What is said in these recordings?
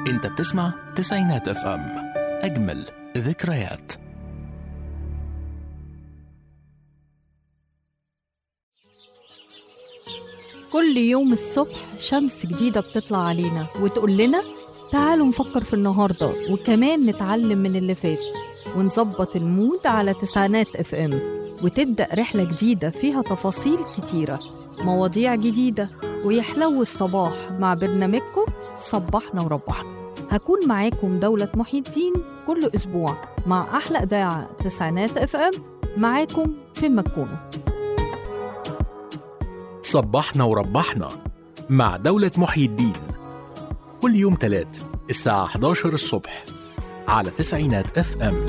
انت بتسمع تسعينات اف ام اجمل ذكريات كل يوم الصبح شمس جديدة بتطلع علينا وتقول لنا تعالوا نفكر في النهاردة وكمان نتعلم من اللي فات ونظبط المود على تسعينات اف ام وتبدأ رحلة جديدة فيها تفاصيل كتيرة مواضيع جديدة ويحلو الصباح مع برنامجكم صبحنا وربحنا هكون معاكم دولة محي الدين كل أسبوع مع أحلى إذاعة تسعينات اف ام معاكم في مكونة صبحنا وربحنا مع دولة محيي الدين كل يوم تلات الساعة 11 الصبح على تسعينات اف ام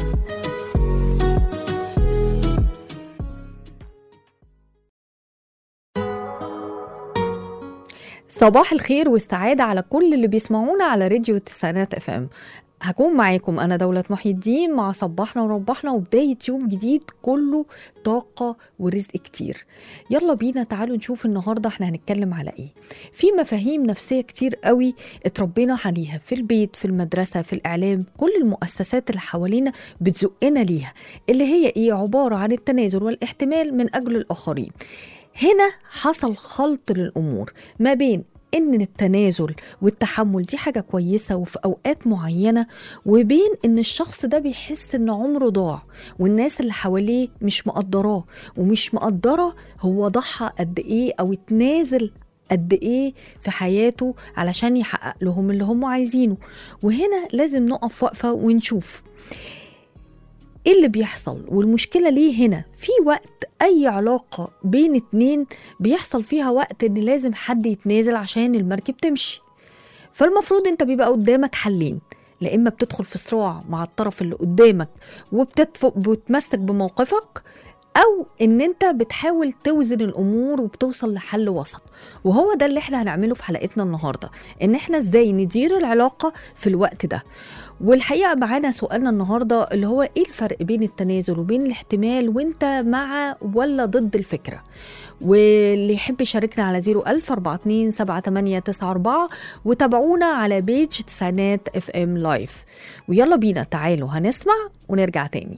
صباح الخير والسعادة على كل اللي بيسمعونا على راديو التسعينات اف ام هكون معاكم أنا دولة محي الدين مع صبحنا وربحنا وبداية يوم جديد كله طاقة ورزق كتير يلا بينا تعالوا نشوف النهاردة احنا هنتكلم على ايه في مفاهيم نفسية كتير قوي اتربينا عليها في البيت في المدرسة في الإعلام كل المؤسسات اللي حوالينا بتزقنا ليها اللي هي ايه عبارة عن التنازل والاحتمال من أجل الآخرين هنا حصل خلط للأمور ما بين ان التنازل والتحمل دي حاجه كويسه وفي اوقات معينه وبين ان الشخص ده بيحس ان عمره ضاع والناس اللي حواليه مش مقدراه ومش مقدره هو ضحى قد ايه او اتنازل قد ايه في حياته علشان يحقق لهم اللي هم عايزينه وهنا لازم نقف وقفه ونشوف ايه اللي بيحصل والمشكله ليه هنا في وقت اي علاقه بين اتنين بيحصل فيها وقت ان لازم حد يتنازل عشان المركب تمشي فالمفروض انت بيبقى قدامك حلين لا اما بتدخل في صراع مع الطرف اللي قدامك وبتتمسك بموقفك او ان انت بتحاول توزن الامور وبتوصل لحل وسط وهو ده اللي احنا هنعمله في حلقتنا النهارده ان احنا ازاي ندير العلاقه في الوقت ده والحقيقه معانا سؤالنا النهارده اللي هو ايه الفرق بين التنازل وبين الاحتمال وانت مع ولا ضد الفكره واللي يحب يشاركنا على 01000 42 7894 وتابعونا على بيج تسعينات اف ام لايف ويلا بينا تعالوا هنسمع ونرجع تاني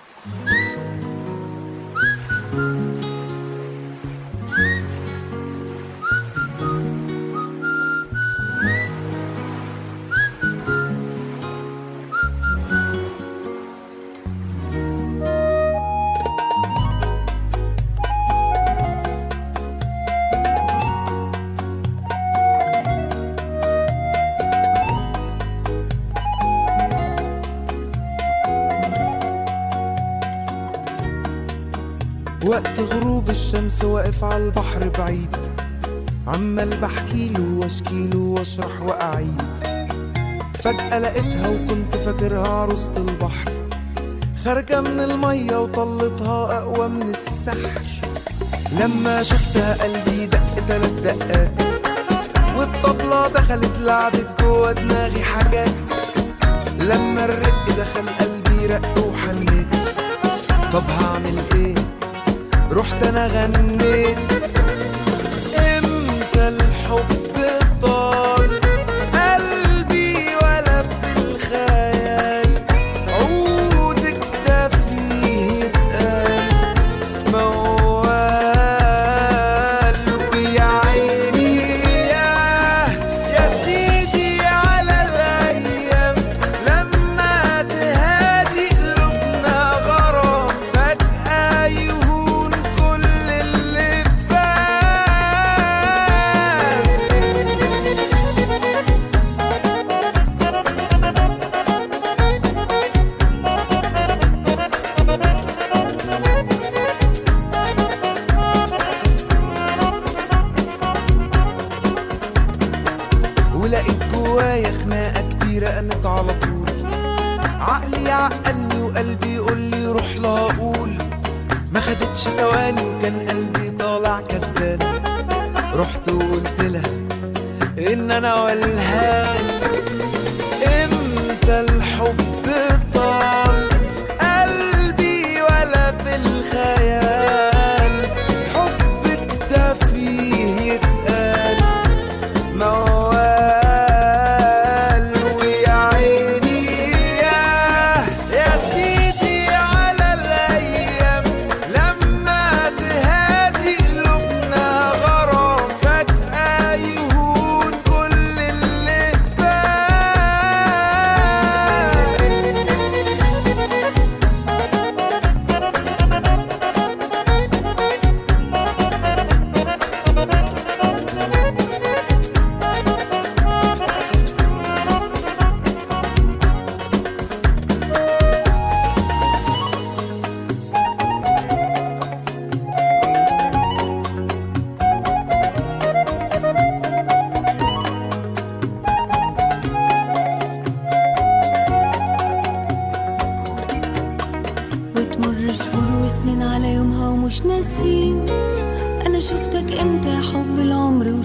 وقت غروب الشمس واقف على البحر بعيد عمال بحكيله واشكيله واشرح واعيد فجأة لقيتها وكنت فاكرها عروسة البحر خارجة من المية وطلتها أقوى من السحر لما شفتها قلبي دق تلات دقات والطبلة دخلت لعبت جوا دماغي حاجات لما الرق دخل قلبي رق وحنيت طب هعمل ايه رحت انا غنيت امتى الحب طال قلبي ولا في الخيال عودك ده فيه اتقال موال ويا عيني يا يا سيدي على الايام لما تهادي قلوبنا غرام فجأة يهون كل اللي فات ولقيت جوايا خناقة كبيرة قامت على طول عقلي يعقلني وقلبي يقول لي روح لا اقول ما خدتش ثواني وكان قلبي طالع كسبان رحت وقلت لها ان انا والهان امتى الحب طال قلبي ولا في الخيال حبك ده فيه يتقال موال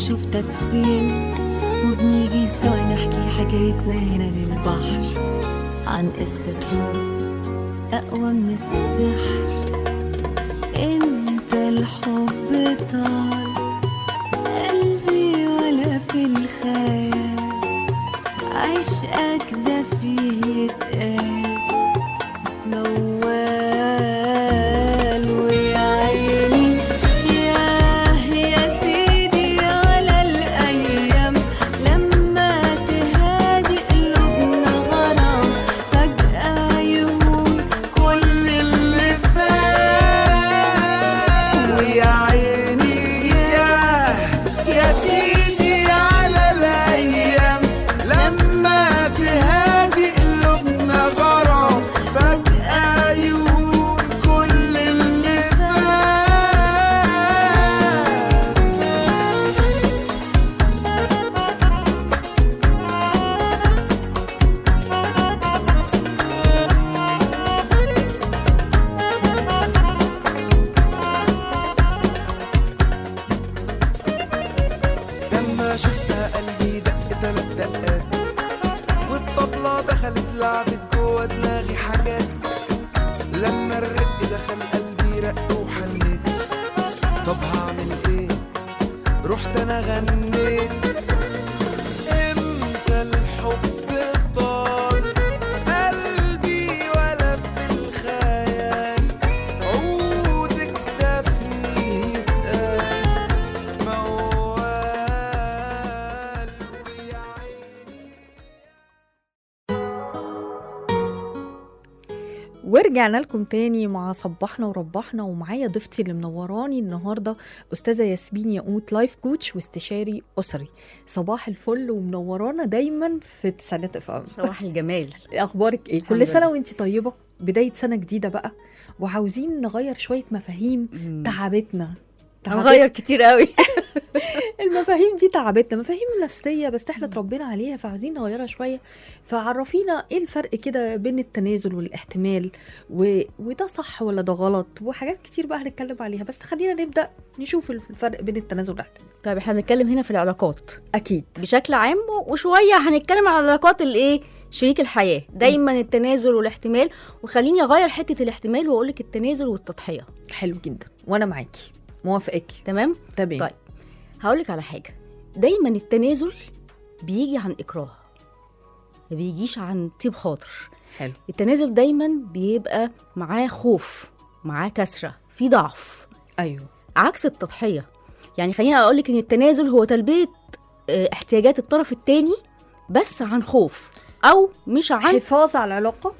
شفتك فين وبنيجي سوا نحكي حكايتنا هنا للبحر عن قصة حب أقوى من السحر انت الحب طال قلبي ولا في الخيال عشقك ده فيه يتقال موال ويا عيني ياه يا سيدي على الأيام لما تهادي قلوبنا غرام فجأة يهون كل اللي فات ويا عيني ياه يا سيدي على الايام لما تهادي قلوبنا غرام فجأة يهون كل اللي فات لما شفتها قلبي دق تلات دقات والطبلة دخلت لعبت جوا دماغي حاجات لما الرق دخل قلبي رق وحنيت طب هعمل ايه رحت انا غنيت امتى الحب طال قلبي ولا في الخيال عودك ده فيه يتقال موال ويا عيني ورجعنا لكم تاني مع صبحنا وربحنا ومعايا ضيفتي اللي منوراني النهارده استاذه ياسمين ياقوت لايف كوتش واستشاري اسري صباح الفل ومنورانا دايما في تسعينات اف ام صباح الجمال اخبارك ايه الحمد كل سنه لله. وانت طيبه بدايه سنه جديده بقى وعاوزين نغير شويه مفاهيم تعبتنا تعبت- هنغير كتير قوي المفاهيم دي تعبتنا مفاهيم نفسية بس احنا اتربينا عليها فعاوزين نغيرها شوية فعرفينا ايه الفرق كده بين التنازل والاحتمال و... وده صح ولا ده غلط وحاجات كتير بقى هنتكلم عليها بس خلينا نبدأ نشوف الفرق بين التنازل والاحتمال طيب احنا بنتكلم هنا في العلاقات أكيد بشكل عام وشويه هنتكلم على العلاقات الايه شريك الحياه دايما التنازل والاحتمال وخليني اغير حته الاحتمال واقول لك التنازل والتضحيه حلو جدا وأنا معاكي موافقاكي تمام تمام طيب. هقول لك على حاجه دايما التنازل بيجي عن اكراه ما بيجيش عن طيب خاطر حلو التنازل دايما بيبقى معاه خوف معاه كسره في ضعف أيوه عكس التضحيه يعني خليني اقول لك ان التنازل هو تلبيه آه، احتياجات الطرف الثاني بس عن خوف او مش عن حفاظ على العلاقة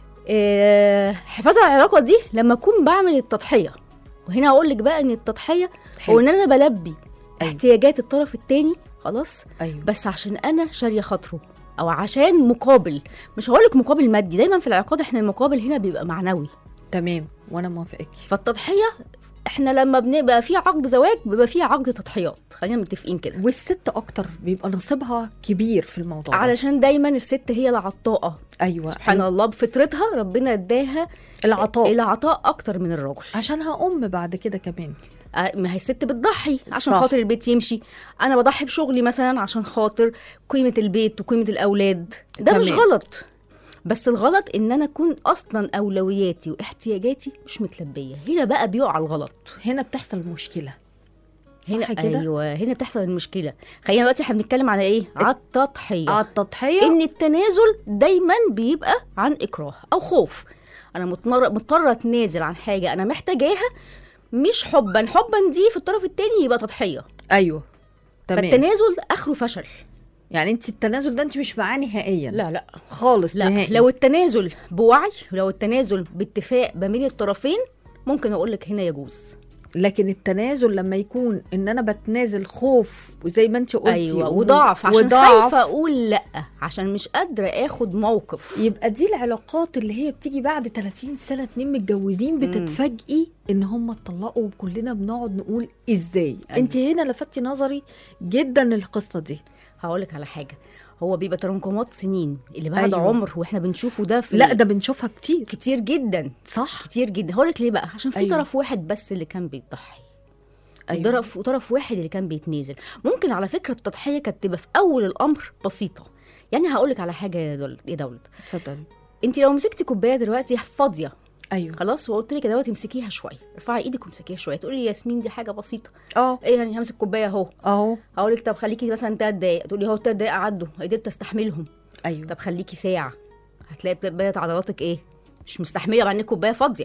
آه، حفاظ على العلاقه دي لما اكون بعمل التضحيه وهنا اقول لك بقى ان التضحيه هو حلو ان انا بلبي أيوة. احتياجات الطرف الثاني خلاص أيوه بس عشان انا شاريه خاطره او عشان مقابل مش هقول لك مقابل مادي دايما في العلاقات احنا المقابل هنا بيبقى معنوي تمام وأنا موافقاكي فالتضحيه احنا لما بنبقى في عقد زواج بيبقى في عقد تضحيات خلينا متفقين كده والست أكتر بيبقى نصيبها كبير في الموضوع ده. علشان دايما الست هي العطاءه أيوه سبحان الله بفطرتها ربنا اداها العطاء العطاء اكتر من الرجل عشانها ام بعد كده كمان آه، ما هي الست بتضحي عشان صح. خاطر البيت يمشي انا بضحي بشغلي مثلا عشان خاطر قيمه البيت وقيمه الاولاد ده مش تمام. غلط بس الغلط ان انا اكون اصلا اولوياتي واحتياجاتي مش متلبيه هنا بقى بيقع الغلط هنا بتحصل المشكله هنا صح كده ايوه هنا بتحصل المشكله خلينا دلوقتي احنا بنتكلم على ايه على التضحيه على التضحيه ان التنازل دايما بيبقى عن اكراه او خوف انا مضطر- مضطره اتنازل عن حاجه انا محتاجاها مش حبا حبا دي في الطرف التاني يبقى تضحيه ايوه تمام فالتنازل اخره فشل يعني انت التنازل ده انت مش معاه نهائيا لا لا خالص لا نهائي لو التنازل بوعي لو التنازل باتفاق ما بين الطرفين ممكن اقول لك هنا يجوز لكن التنازل لما يكون ان انا بتنازل خوف وزي ما انت قلتي ايوه و- وضعف عشان وضعف خايفه اقول لا عشان مش قادره اخد موقف يبقى دي العلاقات اللي هي بتيجي بعد 30 سنه اتنين متجوزين بتتفاجئي ان هم اتطلقوا وكلنا بنقعد نقول ازاي أيوة. انت هنا لفتي نظري جدا للقصه دي هقول لك على حاجه هو بيبقى تراكمات سنين اللي بعد أيوة. أيوة. عمر واحنا بنشوفه ده في لا ده بنشوفها كتير كتير جدا صح كتير جدا هقول لك ليه بقى عشان في أيوة. أيوة. طرف واحد بس اللي كان بيضحي أيوة. وطرف وطرف واحد اللي كان بيتنازل ممكن على فكره التضحيه كانت تبقى في اول الامر بسيطه يعني هقول لك على حاجه يا دول- يا دولت اتفضلي انت لو مسكتي كوبايه دلوقتي فاضيه ايوه خلاص وقلت لك دوت امسكيها شويه ارفعي ايدك وامسكيها شويه تقولي لي ياسمين دي حاجه بسيطه اه ايه يعني همسك كوبايه اهو اهو هقول لك طب خليكي مثلا تلات دقايق تقولي هو تلات دقايق عدوا قدرت استحملهم ايوه طب خليكي ساعه هتلاقي بدات عضلاتك ايه مش مستحمله مع ان الكوبايه فاضيه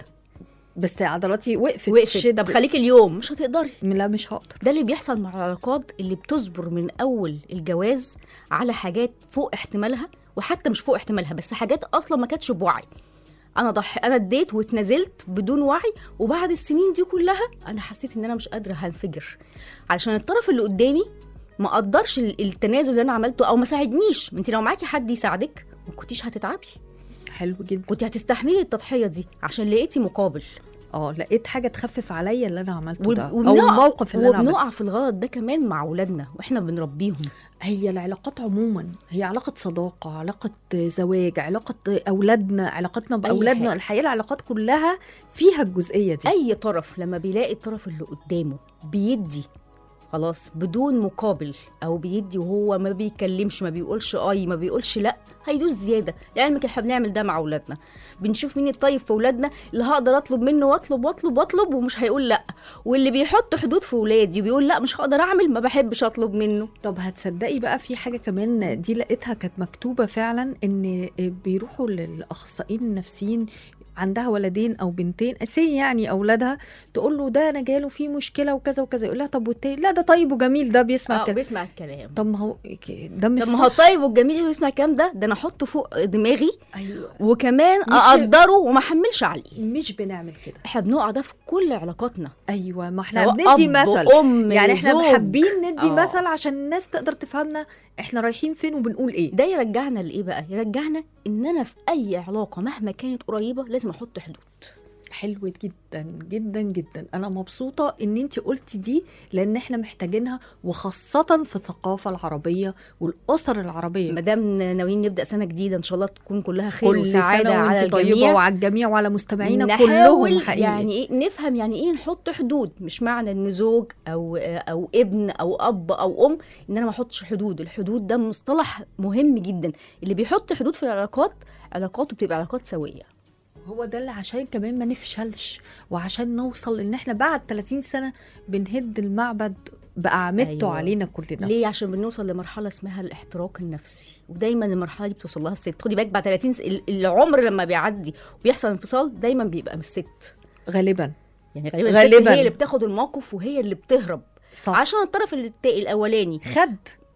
بس عضلاتي وقفت وقفت تشد. طب خليكي اليوم مش هتقدري لا مش هقدر ده اللي بيحصل مع العلاقات اللي بتصبر من اول الجواز على حاجات فوق احتمالها وحتى مش فوق احتمالها بس حاجات اصلا ما كانتش بوعي انا ضح انا اديت واتنازلت بدون وعي وبعد السنين دي كلها انا حسيت ان انا مش قادره هنفجر علشان الطرف اللي قدامي ما قدرش ال- التنازل اللي انا عملته او ما ساعدنيش ما انت لو معاكي حد يساعدك ما كنتيش هتتعبي حلو جدا كنت هتستحملي التضحيه دي عشان لقيتي مقابل اه لقيت حاجه تخفف عليا اللي انا عملته ده او وبنقع- الموقف اللي انا عملته وبنقع في الغلط ده كمان مع اولادنا واحنا بنربيهم هي العلاقات عموما هي علاقة صداقة علاقة زواج علاقة أولادنا علاقتنا بأولادنا حاجة. الحقيقة العلاقات كلها فيها الجزئية دي اي طرف لما بيلاقي الطرف اللي قدامه بيدي خلاص بدون مقابل او بيدي وهو ما بيكلمش ما بيقولش اي ما بيقولش لا هيدوس زياده لعلمك احنا بنعمل ده مع اولادنا بنشوف مين الطيب في اولادنا اللي هقدر اطلب منه واطلب واطلب واطلب ومش هيقول لا واللي بيحط حدود في ولادي وبيقول لا مش هقدر اعمل ما بحبش اطلب منه طب هتصدقي بقى في حاجة كمان دي لقيتها كانت مكتوبة فعلا إن بيروحوا للأخصائيين النفسيين عندها ولدين او بنتين اسي يعني اولادها تقول له ده انا جاله فيه مشكله وكذا وكذا يقول لها طب والتاني لا ده طيب وجميل ده بيسمع اه كده بيسمع الكلام طب ما هو ده مش طب ما هو صح. الطيب والجميل اللي بيسمع الكلام ده ده انا احطه فوق دماغي ايوه وكمان مش- اقدره وما احملش عليه مش بنعمل كده احنا بنقع ده في كل علاقاتنا ايوه ما احنا سواء بندي أب، مثل أم يعني احنا زوج. حابين ندي آه. مثل عشان الناس تقدر تفهمنا احنا رايحين فين وبنقول ايه ده يرجعنا لايه بقى يرجعنا ان انا في اي علاقه مهما كانت قريبه لازم احط حدود حلو جدا جدا جدا انا مبسوطه ان انت قلتي دي لان احنا محتاجينها وخاصه في الثقافه العربيه والاسر العربيه ما دام ناويين نبدا سنه جديده ان شاء الله تكون كلها خير كل وسعاده سنه على وانت طيبه الجميع وعلى الجميع وعلى مستمعينا نحاول كلهم حقيقي يعني ايه نفهم يعني ايه نحط حدود مش معنى ان زوج او او ابن او اب او ام ان انا ما احطش حدود الحدود ده مصطلح مهم جدا اللي بيحط حدود في العلاقات علاقاته بتبقى علاقات سويه هو ده اللي عشان كمان ما نفشلش وعشان نوصل ان احنا بعد 30 سنه بنهد المعبد باعمدته أيوة. أيوة. علينا كلنا ليه عشان بنوصل لمرحله اسمها الاحتراق النفسي ودايما المرحله دي بتوصل لها الست خدي بالك بعد 30 س... ال- العمر لما بيعدي وبيحصل انفصال دايما بيبقى من الست غالبا يعني غالبا, غالباً. الست هي اللي بتاخد الموقف وهي اللي بتهرب صح عشان الطرف الت- الاولاني خد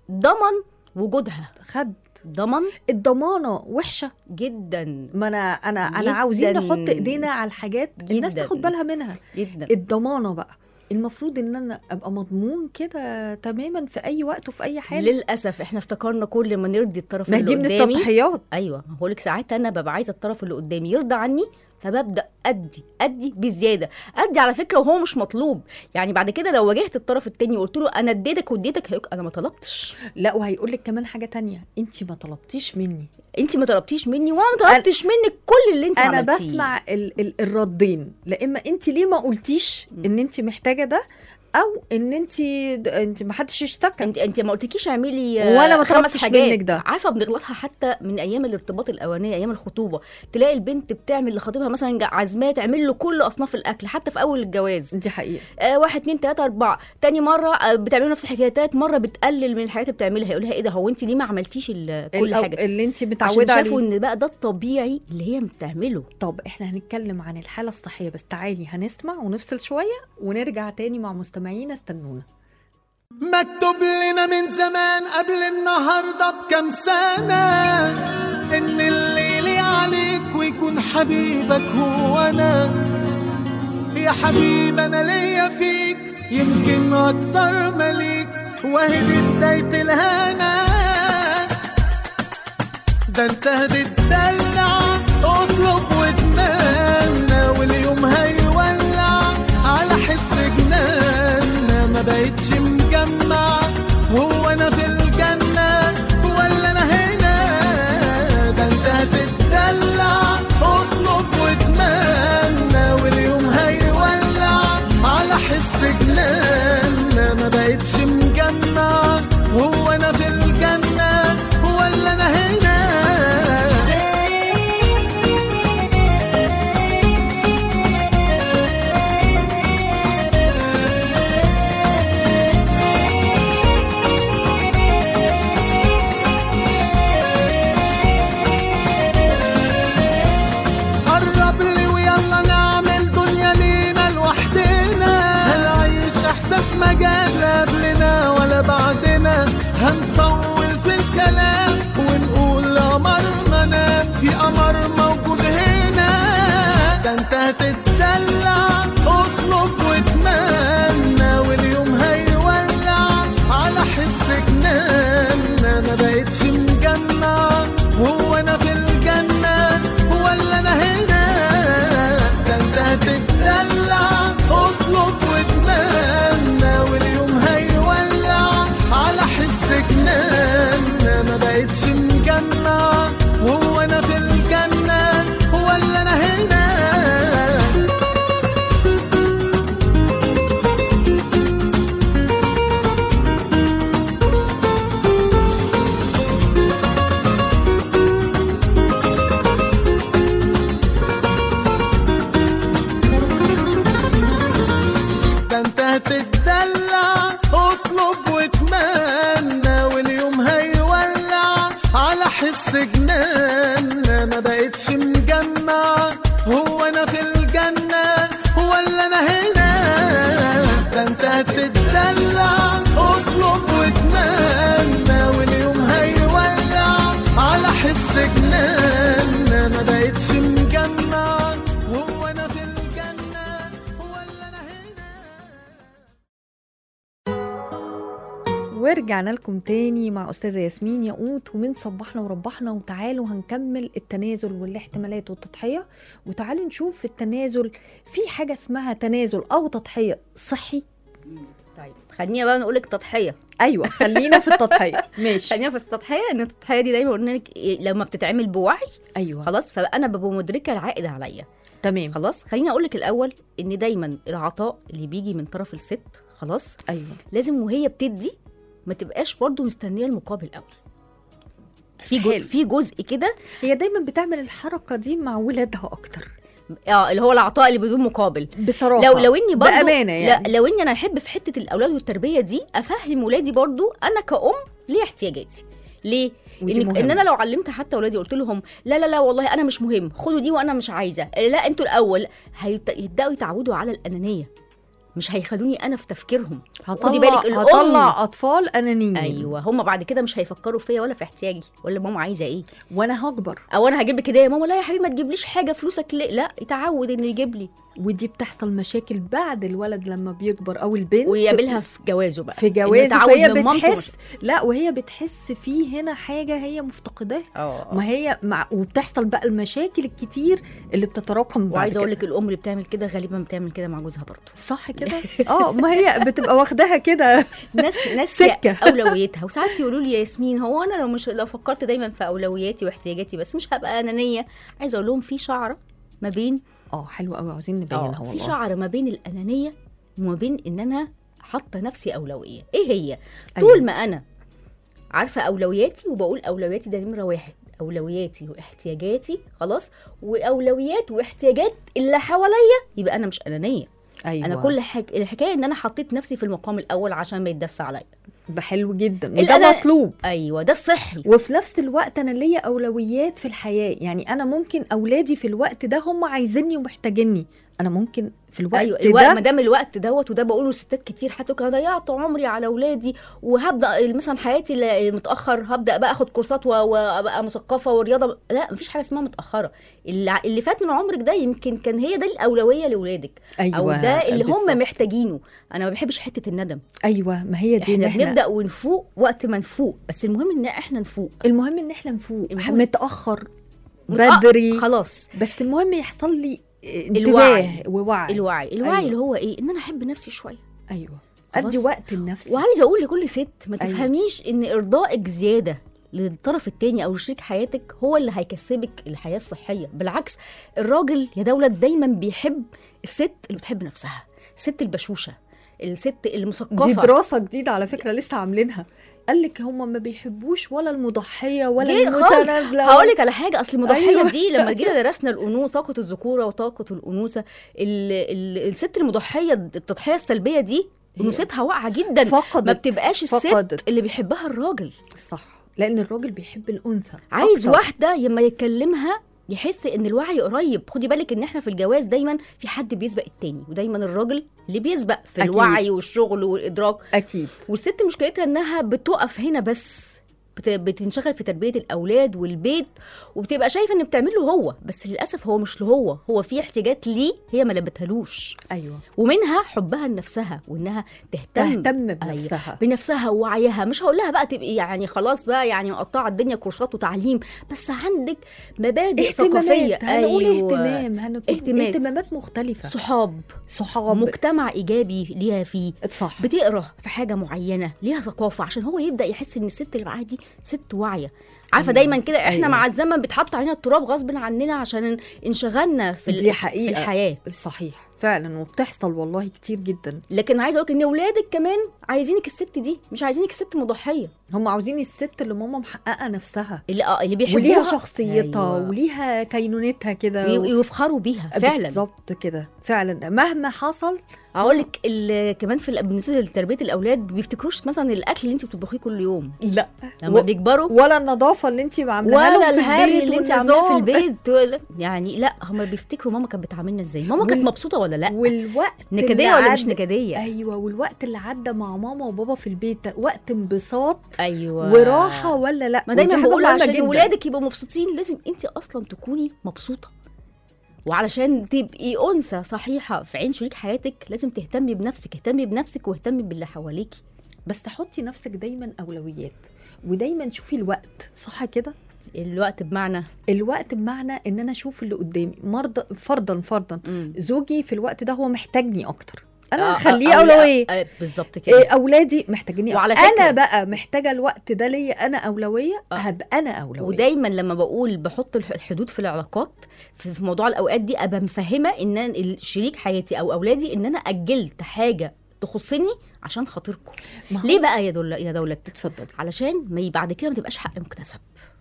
ضمن وجودها خد ضمن الضمانه وحشه جدا ما انا انا انا جداً. عاوزين نحط ايدينا على الحاجات الناس جداً. تاخد بالها منها جدا الضمانه بقى المفروض ان انا ابقى مضمون كده تماما في اي وقت وفي اي حال للاسف احنا افتكرنا كل ما نرضي الطرف ما اللي دي من قدامي التضحيات ايوه ما بقولك ساعات انا ببقى عايزه الطرف اللي قدامي يرضى عني فببدا ادي ادي بزياده ادي على فكره وهو مش مطلوب يعني بعد كده لو واجهت الطرف التاني وقلت له انا اديتك واديتك هيقول انا ما طلبتش لا وهيقول لك كمان حاجه تانية انت ما طلبتيش مني انت ما طلبتيش مني وانا ما طلبتش منك كل اللي انت انا عملتيه بسمع ال ال الردين لا اما انت ليه ما قلتيش ان انت محتاجه ده او ان انت انت ما حدش اشتكى انت انت ما قلتلكيش اعملي آه، وأنا ما خمس طلبتش حاجات منك ده. عارفه بنغلطها حتى من ايام الارتباط الاولانيه ايام الخطوبه تلاقي البنت بتعمل لخطيبها مثلا جا- عزماه تعمل له كل اصناف الاكل حتى في اول الجواز دي حقيقه آه واحد اتنين تلاته اربعه تاني مره آه بتعملوا نفس الحكايه تالت مره بتقلل من الحاجات اللي بتعملها يقول لها ايه ده هو انت ليه ما عملتيش ال- كل ال- حاجه اللي انت عشان متعوده شافوا عليه ان بقى ده الطبيعي اللي هي بتعمله طب احنا هنتكلم عن الحاله الصحيه بس تعالي هنسمع ونفصل شويه ونرجع تاني مع مستمعينا استنونا مكتوب لنا من زمان قبل النهارده بكام سنة إن اللي لي عليك ويكون حبيبك هو أنا يا حبيب أنا ليا فيك يمكن أكتر مليك وأهي دي بداية الهنا ده انت هتتدلع اطلب واتمنى واليوم هيولع على حس جنان ما بقتش مجمع هو انا في الجنة ولا انا هنا ده انت هتتدلع اطلب واتمنى واليوم هيولع على حس جنان بقتش مجمع هو انا في الجنة ولا انا هنا ده انت هتتدلع اطلب واتمنى واليوم هيولع على حس جنان ما بقتش مجمع هو انا في الجنة ولا انا هنا ده انت هتتدلع اطلب واتمنى واليوم هيولع على حس جنان ما بقتش مجمع هو انا في الجنة ولا انا هنا ورجعنا لكم تاني مع أستاذة ياسمين ياقوت ومن صبحنا وربحنا وتعالوا هنكمل التنازل والاحتمالات والتضحية وتعالوا نشوف في التنازل في حاجة اسمها تنازل أو تضحية صحي طيب خليني بقى نقول لك تضحيه أيوة خلينا في التضحية ماشي خلينا في التضحيه ان التضحيه دي دايما قلنا لك إيه، لما بتتعمل بوعي أيوة خلاص فانا ببقى مدركه العائد عليا تمام خلاص خليني اقول لك الاول ان دايما العطاء اللي بيجي من طرف الست خلاص أيوة لازم وهي بتدي ما تبقاش برضو مستنيه المقابل قوي في حلو. جزء في جزء كده هي دايما بتعمل الحركة دي مع ولادها أكتر اه اللي هو العطاء اللي بدون مقابل بصراحة لو لو اني برضو بأمانة يعني لا لو اني انا احب في حته الاولاد والتربيه دي افهم ولادي برضو انا كأم ليه احتياجاتي ليه ودي إن, ان مهمة. انا لو علمت حتى اولادي قلت لهم لا لا لا والله انا مش مهم خدوا دي وانا مش عايزه لا انتوا الاول هيبدا- يبداوا يتعودوا على الانانيه مش هيخلوني انا في تفكيرهم خدي بالك هطلع, الأم هطلع أطفال أنانيين ايوه هم بعد كده مش هيفكروا فيا ولا في احتياجي ولا ماما عايزه ايه وأنا هكبر او انا هجيب لك هديه يا ماما لا يا حبيبي ما تجيبليش حاجه فلوسك ليه لا يتعود انه يجيب لي ودي بتحصل مشاكل بعد الولد لما بيكبر او البنت ويقابلها في جوازه بقى في إنه جوازه يتعود فهي من مامته بتحس لا وهي بتحس في هنا حاجه هي مفتقداها اه ما هي مع وبتحصل بقى المشاكل الكتير اللي بتتراكم بعد وعايزه اقول كده. لك الام اللي بتعمل كده غالبا بتعمل كده مع جوزها برضه صح كده اه ما هي بتبقى واخداها كده ناس ناس سكة. اولوياتها وساعات يقولوا لي يا ياسمين هو انا لو مش لو فكرت دايما في اولوياتي واحتياجاتي بس مش هبقى انانيه عايزه اقول لهم في شعره ما بين اه حلو قوي عاوزين نبينها اه والله في شعره ما بين الانانيه وما بين ان انا حاطه نفسي اولويه ايه هي أيوة. طول ما انا عارفه اولوياتي وبقول اولوياتي ده نمره واحد اولوياتي واحتياجاتي خلاص واولويات واحتياجات اللي حواليا يبقى انا مش انانيه ايوه انا كل حاجه الحكايه ان انا حطيت نفسي في المقام الاول عشان ما يتدس عليا ده حلو جدا الأنا- وده مطلوب ايوه ده الصحي وفي نفس الوقت انا ليا اولويات في الحياه يعني انا ممكن اولادي في الوقت ده هم عايزيني ومحتاجيني انا ممكن في الوقت ايوه الوقت ما ده دام الوقت دوت وده بقوله للستات كتير حتى انا ضيعت عمري على اولادي وهبدا مثلا حياتي ل- متاخر هبدا بقى اخد كورسات و- وابقى مثقفه ورياضه لا مفيش حاجه اسمها متاخره اللي, اللي فات من عمرك ده يمكن كان هي ده الاولويه لاولادك ايوه او ده اللي بالظبط. هم محتاجينه انا ما بحبش حته الندم ايوه ما هي دي إن احنا احنا بنبدا ونفوق وقت ما نفوق بس المهم ان احنا نفوق المهم ان احنا نفوق المهم- متاخر متأ- بدري خلاص بس المهم يحصل لي انتباه الوعي. ووعي الوعي الوعي أيوة. اللي هو ايه ان انا احب نفسي شويه ايوه خلاص. ادي وقت لنفسي وعايزه اقول لكل ست ما أيوة. تفهميش ان ارضائك زياده للطرف التاني او شريك حياتك هو اللي هيكسبك الحياه الصحيه بالعكس الراجل يا دولة دايما بيحب الست اللي بتحب نفسها الست البشوشه الست المثقفه دي دراسه جديده على فكره لسه عاملينها قال لك هم ما بيحبوش ولا المضحيه ولا جه خالص. المتنازله هقول لك على حاجه اصل المضحيه أيوة. دي لما جينا درسنا الانوثه طاقه الذكوره وطاقه الانوثه ال ال الست المضحيه التضحيه السلبيه دي هي انوثتها واقعه جدا فقدت ما بتبقاش الست فقدت. اللي بيحبها الراجل صح لان الراجل بيحب الانثى عايز أكتر. واحده لما يكلمها يحس ان الوعي قريب خدي بالك ان احنا في الجواز دايما في حد بيسبق التاني ودايما الراجل اللي بيسبق في أكيد. الوعي والشغل والادراك اكيد والست مشكلتها انها بتقف هنا بس بت- بتنشغل في تربيه الاولاد والبيت وبتبقى شايفه ان بتعمله هو بس للاسف هو مش له هو هو في احتياجات ليه هي ما لبتهالوش ايوه ومنها حبها لنفسها وانها تهتم تهتم أيوة. بنفسها بنفسها ووعيها مش هقول لها بقى تبقي يعني خلاص بقى يعني مقطعه الدنيا كورسات وتعليم بس عندك مبادئ ثقافيه اهتمامات هنقول اهتمام هنقول اهتمام. اهتمامات مختلفه صحاب صحاب مجتمع ايجابي ليها فيه صح بتقرا في حاجه معينه ليها ثقافه عشان هو يبدا يحس ان الست اللي معاه دي ست واعيه عارفه أيوة، دايما كده احنا أيوة. مع الزمن بيتحط علينا التراب غصب عننا عشان انشغلنا في ال- دي في حقيقة. الحياه صحيح فعلا وبتحصل والله كتير جدا لكن عايزه اقول ان اولادك كمان عايزينك الست دي مش عايزينك الست مضحيه هم عاوزين الست اللي ماما محققه نفسها اللي اه اللي بيحبوها وليها شخصيتها أيوة. وليها كينونتها كده وي- ويفخروا بيها فعلا بالظبط كده فعلا مهما حصل اقول لك ال- كمان في ال- بالنسبه لتربيه الاولاد بيفتكروش مثلا الاكل اللي انت بتطبخيه كل يوم لا لما و- بيكبروا ولا النظافه اللي انت عاملاها ولا لهم في الهري البيت اللي انت عاملاه في والنظام. البيت ولا- يعني لا هم بيفتكروا ماما كانت بتعاملنا ازاي ماما كانت وال- مبسوطه ولا لا والوقت نكديه اللي ولا مش عدى- نكديه ايوه والوقت اللي عدى مع ماما وبابا في البيت ده وقت انبساط ايوه وراحه ولا لا ما دايما ودي حاجة بقول مهمة عشان جداً. ولادك يبقوا مبسوطين لازم انت اصلا تكوني مبسوطه وعلشان تبقي انثى صحيحه في عين شريك حياتك لازم تهتمي بنفسك اهتمي بنفسك واهتمي باللي حواليكي بس تحطي نفسك دايما اولويات ودايما شوفي الوقت صح كده الوقت بمعنى الوقت بمعنى ان انا اشوف اللي قدامي مرضى فرضا فرضا مم. زوجي في الوقت ده هو محتاجني اكتر انا آه، هخليه آه، اولويه آه، بالظبط إيه كده اولادي محتاجيني وعلى انا فكرة- بقى محتاجه الوقت ده ليا انا اولويه آه. هبقى انا اولويه ودايما لما بقول بحط الح- الحدود في العلاقات في في موضوع الاوقات دي ابقى مفهمه ان أنا الشريك حياتي او اولادي ان انا اجلت حاجه تخصني عشان خاطركم ما هو- ليه بقى يا دول يا دولت اتفضلي علشان ما ي- بعد كده ما تبقاش حق مكتسب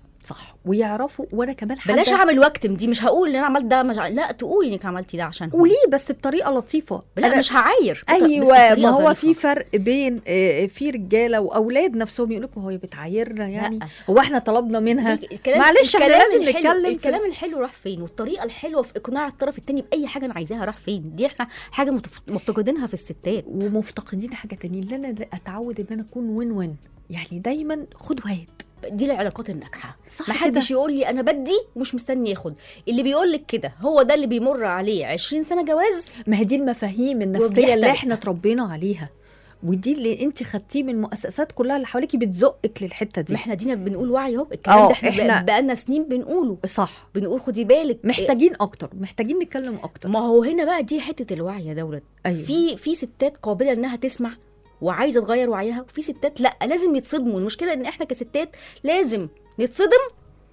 صح ويعرفوا وانا كمان بلاش حابة- اعمل واكتم دي مش هقول ان انا عملت ده مش ع- لا تقولي انك عملتي ده عشان وليه بس بطريقه لطيفه لا مش هعاير بس ايوه بطريقة ما هو ظريفة. في فرق بين آه، في رجاله واولاد نفسهم يقول لكم هو بتعايرنا يعني لا. هو احنا طلبنا منها الكلام معلش احنا الكلام لازم الحلو- نتكلم في الكلام الحلو راح فين والطريقه الحلوه في اقناع الطرف الثاني باي حاجه انا عايزاها راح فين دي احنا حاجه متف- مفتقدينها في الستات ومفتقدين حاجه تانية ان انا اتعود ان انا اكون وين وين يعني دايما خد وهات دي العلاقات الناجحه صح ما حدش يقول لي انا بدي ومش مستني ياخد اللي بيقول لك كده هو ده اللي بيمر عليه 20 سنه جواز ما هي دي المفاهيم النفسيه وبيحتاج- اللي احنا اتربينا عليها ودي اللي انت خدتيه من المؤسسات كلها اللي حواليكي بتزقك للحته ما دي احنا دينا بنقول وعي اهو الكلام آه، ده احنا, إحنا- إحنا بقالنا سنين بنقوله صح بنقول خدي بالك محتاجين اكتر محتاجين نتكلم اكتر ما هو هنا بقى دي حته الوعي يا دولت ايوه في في ستات قابله انها تسمع وعايزه تغير وعيها وفي ستات لا لازم يتصدموا المشكله ان احنا كستات لازم نتصدم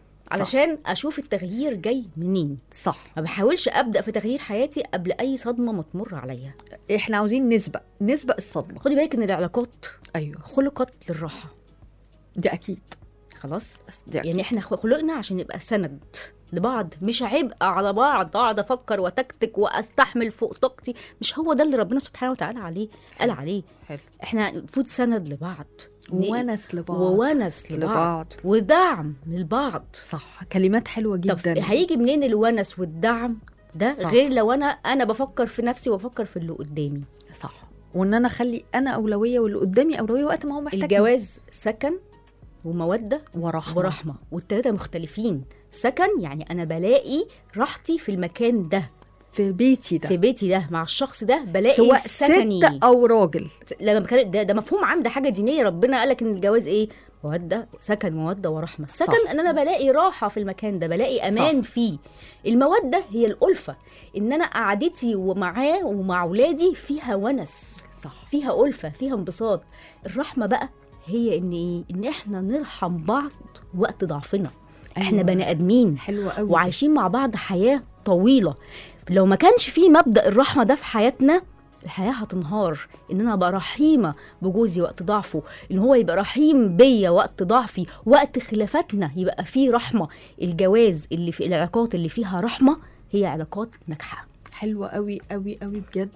علشان اشوف التغيير جاي منين صح ما بحاولش ابدا في تغيير حياتي قبل اي صدمه ما تمر عليا احنا عاوزين نسبق نسبق الصدمه خدي بالك ان العلاقات ايوه خلقت للراحه دي اكيد خلاص بس دي أكيد. يعني احنا خلقنا عشان نبقى سند لبعض مش عبء على بعض اقعد افكر وتكتك واستحمل فوق طاقتي مش هو ده اللي ربنا سبحانه وتعالى عليه قال عليه حلو احنا المفروض سند لبعض ونس لبعض وونس لبعض لبعض ودعم للبعض صح كلمات حلوه طب جدا هيجي منين الونس والدعم ده صح. غير لو انا انا بفكر في نفسي وبفكر في اللي قدامي صح وان انا اخلي انا اولويه واللي قدامي اولويه وقت ما هو محتاج الجواز سكن وموده ورحمه ورحمه والتلاته مختلفين سكن يعني انا بلاقي راحتي في المكان ده في بيتي ده في بيتي ده مع الشخص ده بلاقي سواء سكني ست او راجل لما كان ده, ده مفهوم عام ده حاجه دينيه ربنا قال لك ان الجواز ايه موده سكن موده ورحمه السكن صح. ان انا بلاقي راحه في المكان ده بلاقي امان صح. فيه الموده هي الالفه ان انا قعدتي ومعاه ومع اولادي فيها ونس صح فيها ألفة فيها انبساط الرحمة بقى هي ان ايه ان احنا نرحم بعض وقت ضعفنا احنا أيوة. بني ادمين حلوه قوي وعايشين مع بعض حياة طويلة لو ما كانش في مبدأ الرحمة ده في حياتنا الحياة هتنهار ان انا ابقى رحيمة بجوزي وقت ضعفه ان هو يبقى رحيم بيا وقت ضعفي وقت خلافاتنا يبقى فيه رحمة الجواز اللي في العلاقات اللي فيها رحمة هي علاقات ناجحة حلوه قوي قوي قوي بجد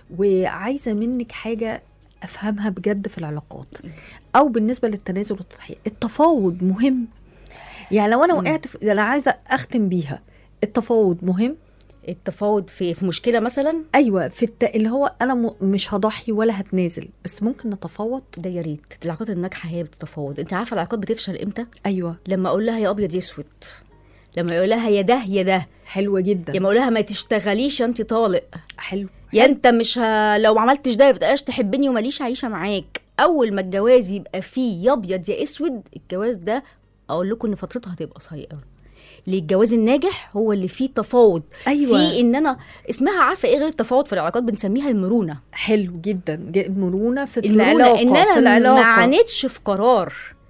وعايزه منك حاجه افهمها بجد في العلاقات او بالنسبه للتنازل والتضحيه التفاوض مهم يعني لو انا مم. وقعت في انا عايزه اختم بيها التفاوض مهم التفاوض في في مشكلة مثلا ايوه في الت... اللي هو انا م... مش هضحي ولا هتنازل بس ممكن نتفاوض ده يا ريت العلاقات الناجحه هي بتتفاوض انت عارفه العلاقات بتفشل امتى ايوه لما اقول لها يا ابيض يا اسود لما يقول لها يا ده يا ده حلوه جدا لما اقول لها ما تشتغليش يا انت طالق حلو يا انت مش ه... لو ما عملتش ده يبقاش تحبني وماليش عايشه معاك اول ما الجواز يبقى فيه يا ابيض يا اسود الجواز ده اقول لكم ان فترته هتبقى قصيره ليه الجواز الناجح هو اللي فيه تفاوض ايوه فيه ان انا اسمها عارفه ايه غير التفاوض في العلاقات بنسميها المرونه حلو جدا ج- المرونه في المرونه العلاقه ان في انا ما العلاقه عانيتش في قرار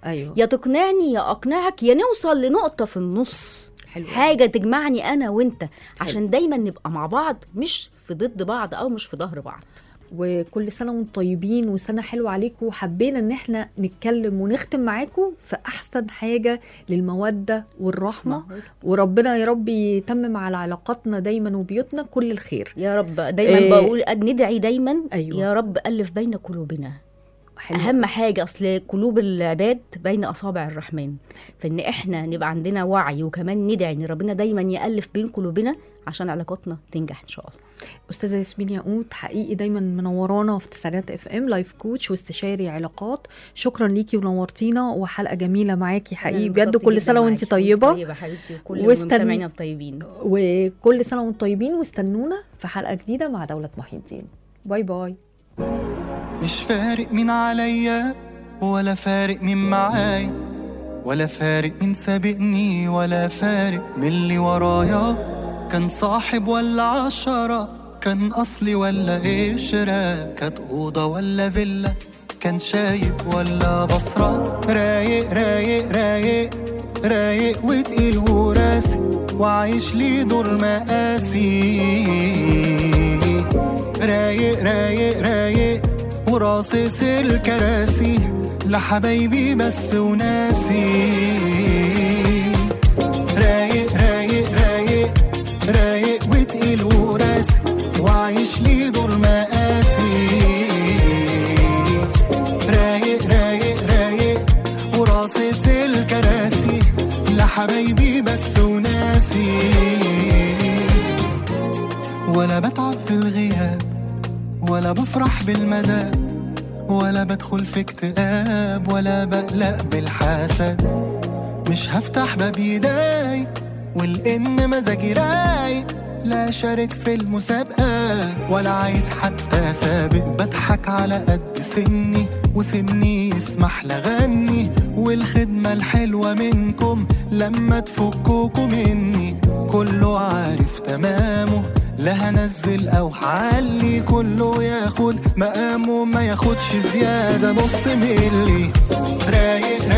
ايوه يا تقنعني يا اقنعك يا نوصل لنقطه في النص حلو حاجه تجمعني انا وانت عشان دايما نبقى مع بعض مش في ضد بعض او مش في ظهر بعض وكل سنه وانتم طيبين وسنه حلوه عليكم وحبينا ان احنا نتكلم ونختم معاكم في احسن حاجه للموده والرحمه وربنا يا رب يتمم على علاقاتنا دايما وبيوتنا كل الخير يا رب دايما إيه. بقول ندعي دايما أيوة. يا رب الف بين قلوبنا حلو. اهم حاجه اصل قلوب العباد بين اصابع الرحمن فان احنا نبقى عندنا وعي وكمان ندعي ان ربنا دايما يالف بين قلوبنا عشان علاقاتنا تنجح ان شاء الله استاذه ياسمين ياقوت حقيقي دايما منورانا في تسعينات اف ام لايف كوتش واستشاري علاقات شكرا ليكي ونورتينا وحلقه جميله معاكي حقيقي بجد انبسطت كل جداً سنه وانت معاكي. طيبه طيبه حبيبتي وكل واستن- مستمعينا الطيبين وكل سنه وانتم طيبين واستنونا في حلقه جديده مع دوله محي الدين باي باي مش فارق مين عليا ولا فارق مين معايا ولا فارق مين سابقني ولا فارق من اللي ورايا كان صاحب ولا عشرة كان أصلي ولا قشرة كانت أوضة ولا فيلا كان شايب ولا بصرة رايق رايق رايق رايق وتقيل وراسي وعايش لي دور مقاسي رايق رايق رايق وراصص الكراسي لحبايبي بس وناسي رايق رايق رايق رايق وتقيل وراسي وعايش لي دور مقاسي رايق رايق رايق وراصص الكراسي لحبايبي بس وناسي ولا بتعب في الغياب ولا بفرح بالمدى ولا بدخل في اكتئاب ولا بقلق بالحسد مش هفتح باب يداي والإن مزاجي رايق لا شارك في المسابقة ولا عايز حتى سابق بضحك على قد سني وسني يسمح لغني والخدمة الحلوة منكم لما تفكوكوا مني كله عارف تمامه لا هنزل او هعلي كله ياخد مقامه ما ياخدش زيادة نص ملي رايق